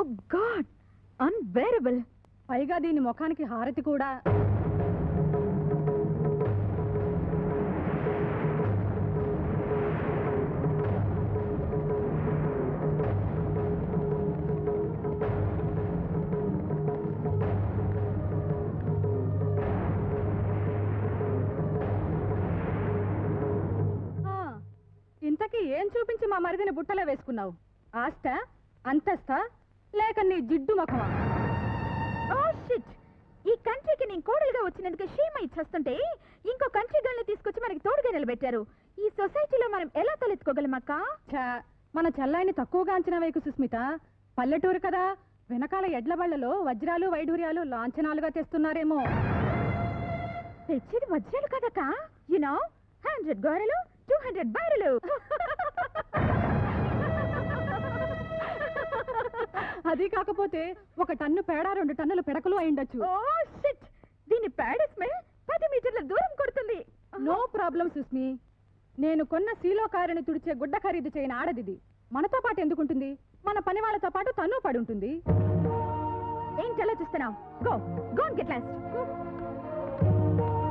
God unbearable పైగా దీని ముఖానికి హారతి కూడా ఆ, ఇంతకీ ఏం చూపించి మా మరిదిని బుట్టలో వేసుకున్నావు ఆస్త అంతస్తా లేక నీ జిడ్డు ముఖమా ఓ షిట్ ఈ కంట్రీకి నేను కోడలుగా వచ్చినందుకు షేమ ఇచ్చేస్తుంటే ఇంకో కంట్రీ గల్ని తీసుకొచ్చి మనకి తోడుగా నిలబెట్టారు ఈ సొసైటీలో మనం ఎలా తలెత్తుకోగలమక్క ఛా, మన చెల్లాయిని తక్కువగా అంచనా వేయకు సుస్మిత పల్లెటూరు కదా వెనకాల ఎడ్ల బళ్ళలో వజ్రాలు వైఢూర్యాలు లాంఛనాలుగా తెస్తున్నారేమో తెచ్చేది వజ్రాలు కదక్క యునో హండ్రెడ్ గోరలు టూ హండ్రెడ్ బైరలు అది కాకపోతే ఒక టన్ను పేడ రెండు టన్నులు పిడకలు అయిండొచ్చు ఓ షిట్ దీని ప్యాడ్ స్మెల్ పది మీటర్ల దూరం కొడుతుంది నో ప్రాబ్లం సుస్మి నేను కొన్న సీలో కారుని తుడిచే గుడ్డ ఖరీదు చేయని ఆడదిది మనతో పాటు ఎందుకుంటుంది మన పని వాళ్ళతో పాటు తను పడి ఉంటుంది ఏంటి అలా చూస్తున్నావు గో గో గెట్ లాస్ట్